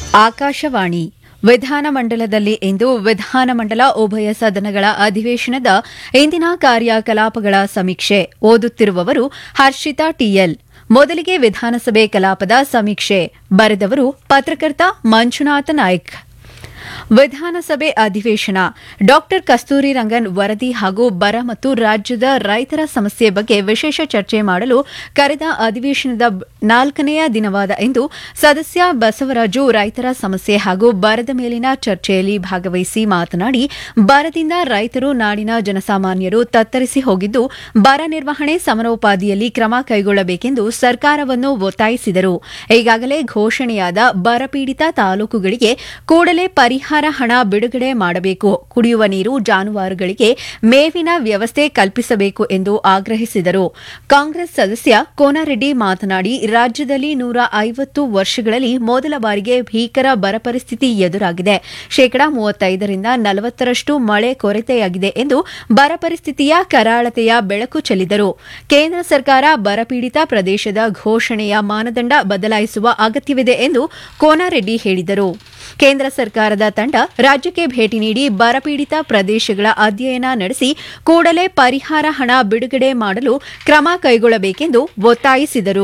ಆಕಾಶವಾಣಿ ವಿಧಾನಮಂಡಲದಲ್ಲಿ ಇಂದು ವಿಧಾನಮಂಡಲ ಉಭಯ ಸದನಗಳ ಅಧಿವೇಶನದ ಇಂದಿನ ಕಾರ್ಯಕಲಾಪಗಳ ಸಮೀಕ್ಷೆ ಓದುತ್ತಿರುವವರು ಹರ್ಷಿತಾ ಟಿಎಲ್ ಮೊದಲಿಗೆ ವಿಧಾನಸಭೆ ಕಲಾಪದ ಸಮೀಕ್ಷೆ ಬರೆದವರು ಪತ್ರಕರ್ತ ಮಂಜುನಾಥ ನಾಯ್ಕ್ ವಿಧಾನಸಭೆ ಅಧಿವೇಶನ ಡಾಕ್ಟರ್ ಕಸ್ತೂರಿ ರಂಗನ್ ವರದಿ ಹಾಗೂ ಬರ ಮತ್ತು ರಾಜ್ಯದ ರೈತರ ಸಮಸ್ಯೆ ಬಗ್ಗೆ ವಿಶೇಷ ಚರ್ಚೆ ಮಾಡಲು ಕರೆದ ಅಧಿವೇಶನದ ನಾಲ್ಕನೆಯ ದಿನವಾದ ಇಂದು ಸದಸ್ಯ ಬಸವರಾಜು ರೈತರ ಸಮಸ್ಯೆ ಹಾಗೂ ಬರದ ಮೇಲಿನ ಚರ್ಚೆಯಲ್ಲಿ ಭಾಗವಹಿಸಿ ಮಾತನಾಡಿ ಬರದಿಂದ ರೈತರು ನಾಡಿನ ಜನಸಾಮಾನ್ಯರು ತತ್ತರಿಸಿ ಹೋಗಿದ್ದು ಬರ ನಿರ್ವಹಣೆ ಸಮರೋಪಾದಿಯಲ್ಲಿ ಕ್ರಮ ಕೈಗೊಳ್ಳಬೇಕೆಂದು ಸರ್ಕಾರವನ್ನು ಒತ್ತಾಯಿಸಿದರು ಈಗಾಗಲೇ ಘೋಷಣೆಯಾದ ಬರಪೀಡಿತ ತಾಲೂಕುಗಳಿಗೆ ಕೂಡಲೇ ಪರಿಹಾರ ಹಣ ಬಿಡುಗಡೆ ಮಾಡಬೇಕು ಕುಡಿಯುವ ನೀರು ಜಾನುವಾರುಗಳಿಗೆ ಮೇವಿನ ವ್ಯವಸ್ಥೆ ಕಲ್ಪಿಸಬೇಕು ಎಂದು ಆಗ್ರಹಿಸಿದರು ಕಾಂಗ್ರೆಸ್ ಸದಸ್ಯ ಕೋನರೆಡ್ಡಿ ಮಾತನಾಡಿ ರಾಜ್ಯದಲ್ಲಿ ನೂರ ಐವತ್ತು ವರ್ಷಗಳಲ್ಲಿ ಮೊದಲ ಬಾರಿಗೆ ಭೀಕರ ಬರ ಪರಿಸ್ಥಿತಿ ಎದುರಾಗಿದೆ ಶೇಕಡಾ ಮೂವತ್ತೈದರಿಂದ ನಲವತ್ತರಷ್ಟು ಮಳೆ ಕೊರತೆಯಾಗಿದೆ ಎಂದು ಬರ ಪರಿಸ್ಥಿತಿಯ ಕರಾಳತೆಯ ಬೆಳಕು ಚೆಲ್ಲಿದರು ಕೇಂದ್ರ ಸರ್ಕಾರ ಬರಪೀಡಿತ ಪ್ರದೇಶದ ಘೋಷಣೆಯ ಮಾನದಂಡ ಬದಲಾಯಿಸುವ ಅಗತ್ಯವಿದೆ ಎಂದು ಕೋನಾರೆಡ್ಡಿ ಹೇಳಿದರು ಕೇಂದ್ರ ಸರ್ಕಾರದ ತಂಡ ರಾಜ್ಯಕ್ಕೆ ಭೇಟಿ ನೀಡಿ ಬರಪೀಡಿತ ಪ್ರದೇಶಗಳ ಅಧ್ಯಯನ ನಡೆಸಿ ಕೂಡಲೇ ಪರಿಹಾರ ಹಣ ಬಿಡುಗಡೆ ಮಾಡಲು ಕ್ರಮ ಕೈಗೊಳ್ಳಬೇಕೆಂದು ಒತ್ತಾಯಿಸಿದರು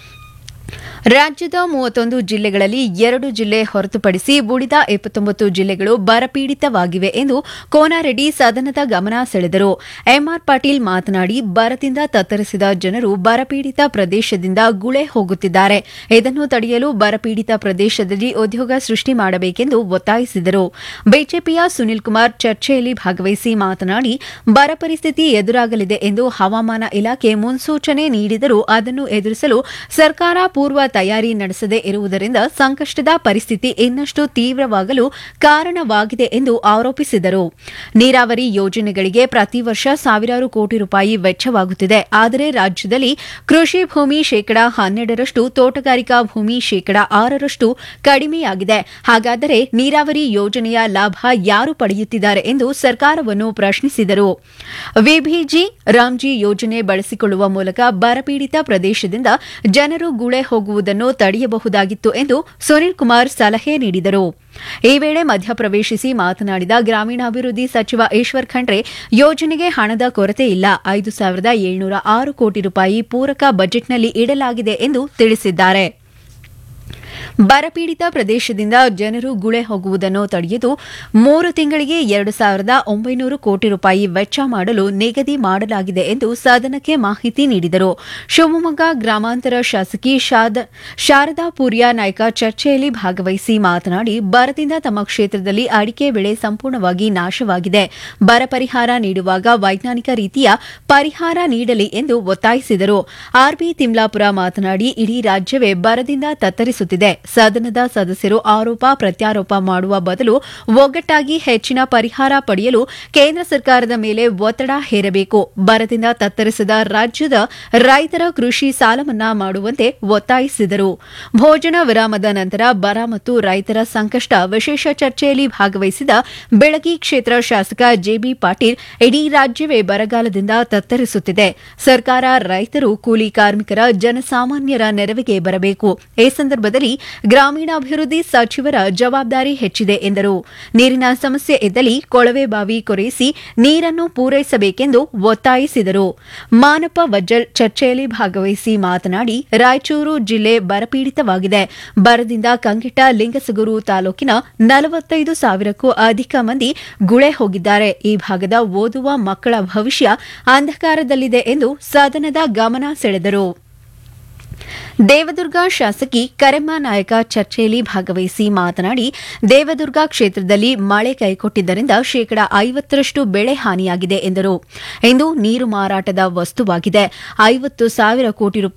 ರಾಜ್ಯದ ಮೂವತ್ತೊಂದು ಜಿಲ್ಲೆಗಳಲ್ಲಿ ಎರಡು ಜಿಲ್ಲೆ ಹೊರತುಪಡಿಸಿ ಉಳಿದ ಇಪ್ಪತ್ತೊಂಬತ್ತು ಜಿಲ್ಲೆಗಳು ಬರಪೀಡಿತವಾಗಿವೆ ಎಂದು ಕೋನಾರೆಡ್ಡಿ ಸದನದ ಗಮನ ಸೆಳೆದರು ಎಂಆರ್ ಪಾಟೀಲ್ ಮಾತನಾಡಿ ಬರದಿಂದ ತತ್ತರಿಸಿದ ಜನರು ಬರಪೀಡಿತ ಪ್ರದೇಶದಿಂದ ಗುಳೆ ಹೋಗುತ್ತಿದ್ದಾರೆ ಇದನ್ನು ತಡೆಯಲು ಬರಪೀಡಿತ ಪ್ರದೇಶದಲ್ಲಿ ಉದ್ಯೋಗ ಸೃಷ್ಟಿ ಮಾಡಬೇಕೆಂದು ಒತ್ತಾಯಿಸಿದರು ಬಿಜೆಪಿಯ ಸುನಿಲ್ ಕುಮಾರ್ ಚರ್ಚೆಯಲ್ಲಿ ಭಾಗವಹಿಸಿ ಮಾತನಾಡಿ ಬರ ಪರಿಸ್ಥಿತಿ ಎದುರಾಗಲಿದೆ ಎಂದು ಹವಾಮಾನ ಇಲಾಖೆ ಮುನ್ಸೂಚನೆ ನೀಡಿದರೂ ಅದನ್ನು ಎದುರಿಸಲು ಸರ್ಕಾರ ಪೂರ್ವ ತಯಾರಿ ನಡೆಸದೇ ಇರುವುದರಿಂದ ಸಂಕಷ್ಟದ ಪರಿಸ್ಥಿತಿ ಇನ್ನಷ್ಟು ತೀವ್ರವಾಗಲು ಕಾರಣವಾಗಿದೆ ಎಂದು ಆರೋಪಿಸಿದರು ನೀರಾವರಿ ಯೋಜನೆಗಳಿಗೆ ಪ್ರತಿ ವರ್ಷ ಸಾವಿರಾರು ಕೋಟಿ ರೂಪಾಯಿ ವೆಚ್ಚವಾಗುತ್ತಿದೆ ಆದರೆ ರಾಜ್ಯದಲ್ಲಿ ಕೃಷಿ ಭೂಮಿ ಶೇಕಡಾ ಹನ್ನೆರಡರಷ್ಟು ತೋಟಗಾರಿಕಾ ಭೂಮಿ ಶೇಕಡಾ ಆರರಷ್ಟು ಕಡಿಮೆಯಾಗಿದೆ ಹಾಗಾದರೆ ನೀರಾವರಿ ಯೋಜನೆಯ ಲಾಭ ಯಾರು ಪಡೆಯುತ್ತಿದ್ದಾರೆ ಎಂದು ಸರ್ಕಾರವನ್ನು ಪ್ರಶ್ನಿಸಿದರು ವಿಬಿಜಿ ರಾಮ್ಜಿ ಯೋಜನೆ ಬಳಸಿಕೊಳ್ಳುವ ಮೂಲಕ ಬರಪೀಡಿತ ಪ್ರದೇಶದಿಂದ ಜನರು ಗುಳೆ ಹೋಗುವುದನ್ನು ತಡೆಯಬಹುದಾಗಿತ್ತು ಎಂದು ಸುನಿಲ್ ಕುಮಾರ್ ಸಲಹೆ ನೀಡಿದರು ಈ ವೇಳೆ ಮಧ್ಯಪ್ರವೇಶಿಸಿ ಮಾತನಾಡಿದ ಗ್ರಾಮೀಣಾಭಿವೃದ್ಧಿ ಸಚಿವ ಈಶ್ವರ್ ಖಂಡ್ರೆ ಯೋಜನೆಗೆ ಹಣದ ಕೊರತೆ ಇಲ್ಲ ಐದು ಸಾವಿರದ ಏಳ್ನೂರ ಆರು ಕೋಟಿ ರೂಪಾಯಿ ಪೂರಕ ಬಜೆಟ್ನಲ್ಲಿ ಇಡಲಾಗಿದೆ ಎಂದು ತಿಳಿಸಿದ್ದಾರೆ ಬರಪೀಡಿತ ಪ್ರದೇಶದಿಂದ ಜನರು ಗುಳೆ ಹೋಗುವುದನ್ನು ತಡೆಯಲು ಮೂರು ತಿಂಗಳಿಗೆ ಎರಡು ಸಾವಿರದ ಒಂಬೈನೂರು ಕೋಟಿ ರೂಪಾಯಿ ವೆಚ್ಚ ಮಾಡಲು ನಿಗದಿ ಮಾಡಲಾಗಿದೆ ಎಂದು ಸದನಕ್ಕೆ ಮಾಹಿತಿ ನೀಡಿದರು ಶಿವಮೊಗ್ಗ ಗ್ರಾಮಾಂತರ ಶಾಸಕಿ ಶಾರದಾ ಪೂರ್ಯ ನಾಯ್ಕ ಚರ್ಚೆಯಲ್ಲಿ ಭಾಗವಹಿಸಿ ಮಾತನಾಡಿ ಬರದಿಂದ ತಮ್ಮ ಕ್ಷೇತ್ರದಲ್ಲಿ ಅಡಿಕೆ ಬೆಳೆ ಸಂಪೂರ್ಣವಾಗಿ ನಾಶವಾಗಿದೆ ಬರ ಪರಿಹಾರ ನೀಡುವಾಗ ವೈಜ್ಞಾನಿಕ ರೀತಿಯ ಪರಿಹಾರ ನೀಡಲಿ ಎಂದು ಒತ್ತಾಯಿಸಿದರು ಆರ್ಬಿ ತಿಮ್ಲಾಪುರ ಮಾತನಾಡಿ ಇಡೀ ರಾಜ್ಯವೇ ಬರದಿಂದ ತತ್ತರಿಸುತ್ತಿದೆ ಸದನದ ಸದಸ್ಯರು ಆರೋಪ ಪ್ರತ್ಯಾರೋಪ ಮಾಡುವ ಬದಲು ಒಗ್ಗಟ್ಟಾಗಿ ಹೆಚ್ಚಿನ ಪರಿಹಾರ ಪಡೆಯಲು ಕೇಂದ್ರ ಸರ್ಕಾರದ ಮೇಲೆ ಒತ್ತಡ ಹೇರಬೇಕು ಬರದಿಂದ ತತ್ತರಿಸಿದ ರಾಜ್ಯದ ರೈತರ ಕೃಷಿ ಸಾಲಮನ್ನಾ ಮಾಡುವಂತೆ ಒತ್ತಾಯಿಸಿದರು ಭೋಜನ ವಿರಾಮದ ನಂತರ ಬರ ಮತ್ತು ರೈತರ ಸಂಕಷ್ಟ ವಿಶೇಷ ಚರ್ಚೆಯಲ್ಲಿ ಭಾಗವಹಿಸಿದ ಬೆಳಗಿ ಕ್ಷೇತ್ರ ಶಾಸಕ ಜೆಬಿ ಪಾಟೀಲ್ ಇಡೀ ರಾಜ್ಯವೇ ಬರಗಾಲದಿಂದ ತತ್ತರಿಸುತ್ತಿದೆ ಸರ್ಕಾರ ರೈತರು ಕೂಲಿ ಕಾರ್ಮಿಕರ ಜನಸಾಮಾನ್ಯರ ನೆರವಿಗೆ ಬರಬೇಕು ಈ ಸಂದರ್ಭದಲ್ಲಿ ಗ್ರಾಮೀಣಾಭಿವೃದ್ಧಿ ಸಚಿವರ ಜವಾಬ್ದಾರಿ ಹೆಚ್ಚಿದೆ ಎಂದರು ನೀರಿನ ಸಮಸ್ಯೆ ಇದ್ದಲ್ಲಿ ಕೊಳವೆ ಬಾವಿ ಕೊರೆಯಿಸಿ ನೀರನ್ನು ಪೂರೈಸಬೇಕೆಂದು ಒತ್ತಾಯಿಸಿದರು ಮಾನಪ್ಪ ವಜ್ಜಲ್ ಚರ್ಚೆಯಲ್ಲಿ ಭಾಗವಹಿಸಿ ಮಾತನಾಡಿ ರಾಯಚೂರು ಜಿಲ್ಲೆ ಬರಪೀಡಿತವಾಗಿದೆ ಬರದಿಂದ ಕಂಗೆಟ್ಟ ಲಿಂಗಸಗೂರು ತಾಲೂಕಿನ ನಲವತ್ತೈದು ಸಾವಿರಕ್ಕೂ ಅಧಿಕ ಮಂದಿ ಗುಳೆ ಹೋಗಿದ್ದಾರೆ ಈ ಭಾಗದ ಓದುವ ಮಕ್ಕಳ ಭವಿಷ್ಯ ಅಂಧಕಾರದಲ್ಲಿದೆ ಎಂದು ಸದನದ ಗಮನ ಸೆಳೆದರು ದೇವದುರ್ಗ ಶಾಸಕಿ ಕರೆಮ್ಮ ನಾಯಕ ಚರ್ಚೆಯಲ್ಲಿ ಭಾಗವಹಿಸಿ ಮಾತನಾಡಿ ದೇವದುರ್ಗ ಕ್ಷೇತ್ರದಲ್ಲಿ ಮಳೆ ಕೈಕೊಟ್ಟಿದ್ದರಿಂದ ಶೇಕಡಾ ಐವತ್ತರಷ್ಟು ಬೆಳೆ ಹಾನಿಯಾಗಿದೆ ಎಂದರು ಇಂದು ನೀರು ಮಾರಾಟದ ವಸ್ತುವಾಗಿದೆ ಐವತ್ತು ಸಾವಿರ ಕೋಟಿ ರೂಪಾಯಿ